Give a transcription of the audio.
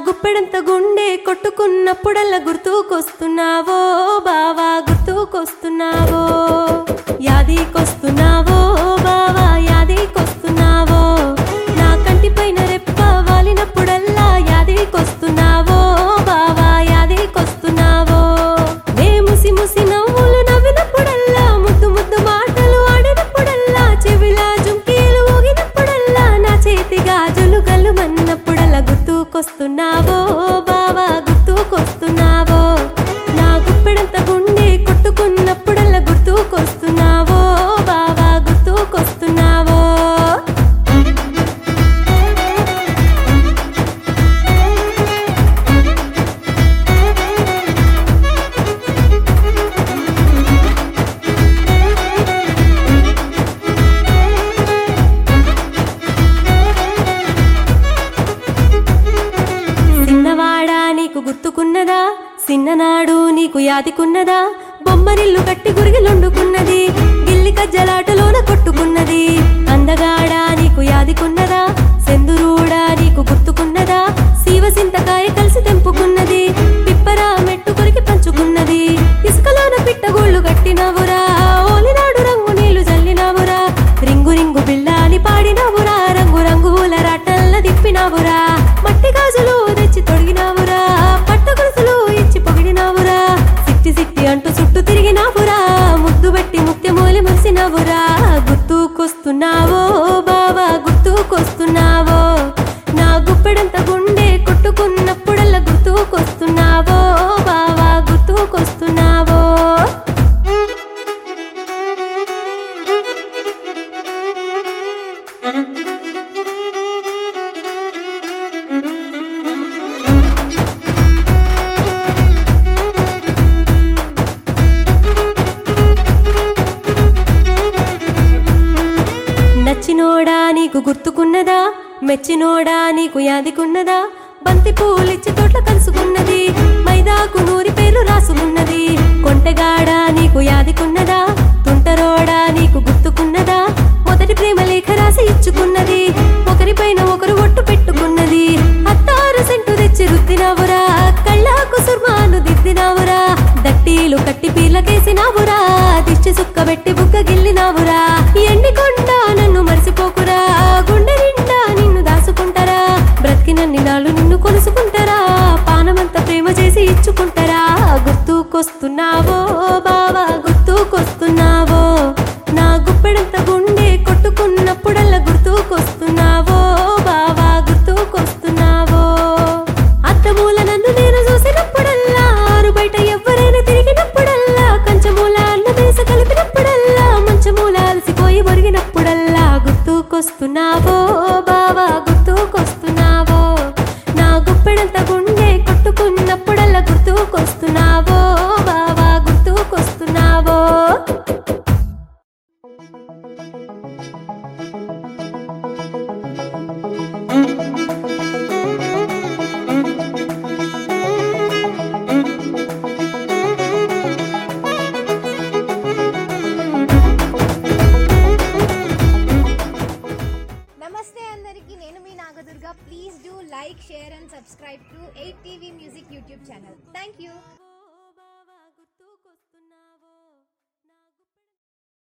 గుప్పెడంత గుండె కొట్టుకున్నప్పుడల్లా గుర్తుకొస్తున్నావో బావా గుర్తుకొస్తున్నావో యాదికొస్తున్నావో బావా యాదికొస్తున్నావో నా కంటిపైన రెప్ప వాలినప్పుడల్లా యాదికొస్తున్నావో బావా యాదికొస్తున్నావో నే ముసి ముసి నవ్వులు నవ్వినప్పుడల్లా ముద్దు ముద్దు మాటలు ఆడినప్పుడల్లా చెవిలా జుంకీలు ఊగినప్పుడల్లా నా చేతి గాజులు గల్లు మన్నప్పుడల్లా గుర్తుకొస్తున్నావో బావా గుర్తుకొస్తున్నావో నా గుప్పెడంత గుండె కొట్టుకున్నప్పుడల్లా గుర్తుకొస్తున్నావో బావా గుర్తుకొస్తున్నావో చిన్నవాడా నీకు గుర్తుకున్నదా చిన్ననాడు నీకు యాదికున్నదా బొమ్మరిల్లు కట్టి గురిగిలుండుకున్నది గిల్లి కజ్జలాటలోన కొట్టుకున్నది అందగాడా నీకు యాదికున్నదా సెందురూడా నీకు గుర్తుకున్నదా శివసింతకాయ కలిసి తెంపుకున్నది పిప్పరా మెట్టు కొరికి పంచుకున్నది ఇసుకలోన పిట్టగోళ్ళు కట్టినవురా ఓలినాడు రంగు నీళ్లు జల్లినవురా రింగు రింగు బిళ్ళాని పాడినవురా రంగు రంగుల రాటల్ల తిప్పినవురా మట్టి గాజులు తెచ్చి తొడిగినావురా పట్ట గొలుసులు ఇచ్చి పొగిడినావురా సిట్టి సిట్టి అంటూ చుట్టూ తిరిగినావురా ముద్దు పెట్టి ముత్యమూలి మురిసినవురా గుర్తుకొస్తున్నావో బావా గుర్తుకొస్తున్నావో నా గుప్పెడంత గుండె కొట్టుకున్నప్పుడల్లా గుర్తుకొస్తున్నావో బావా గుర్తుకొస్తున్నావో నచ్చినోడా నీకు గుర్తుకున్నదా మెచ్చినోడా నీకు యాదికున్నదా బంతి పూలిచ్చి తోట్ల కలుసుకున్నది మైదాకు నూరి పేర్లు రాసుకున్నది కొంటెగాడా నీకు యాదికున్నదా తుంటరోడా నీకు గుర్తుకున్నదా మొదటి ప్రేమ లేఖ రాసి ఇచ్చుకున్నది ఒకరిపైన ఒకరు ఒట్టు పెట్టుకున్నది అత్తారు సెంటు తెచ్చి రుద్దినవురా కళ్ళాకు సుర్మాను దిద్దినవురా దట్టీలు కట్టి పీలకేసినావురా దిష్టి సుక్క పెట్టి బుగ్గ గిల్లినావురా ఎండి కొండ నన్ను మర్చిపోకురా గుండె నిండా నిన్ను దాసుకుంటారా బ్రతికినన్ని నాళ్ళు నిన్ను కొలుసుకుంటారా పానమంతా ప్రేమ చేసి ఇచ్చుకుంటారా గుర్తుకొస్తున్నావో బావా గుర్తుకొస్తున్నావో నా గుప్పెడంత గుండె కొట్టుకున్నప్పుడల్లా గుర్తుకొస్తున్నావో బావా గుర్తుకొస్తున్నావో అత్తమూల నన్ను నేను చూసినప్పుడల్లా ఆరు బయట ఎవరైనా తిరిగినప్పుడల్లా కంచమూల అన్న దేశ కలిపినప్పుడల్లా మంచమూల అలసిపోయి మొరిగినప్పుడల్లా గుర్తుకొస్తున్నావో బావా గుర్తుకొస్తున్నావో నా గుప్పెడంత గుండె కొట్టుకున్నప్పుడల్లా గుర్తుకొస్తున్నావో బావా గుర్తుకొస్తున్నావో నమస్తే అందరికీ నేను మీ Nagadurga please do like share and subscribe to eight TV music YouTube channel thank you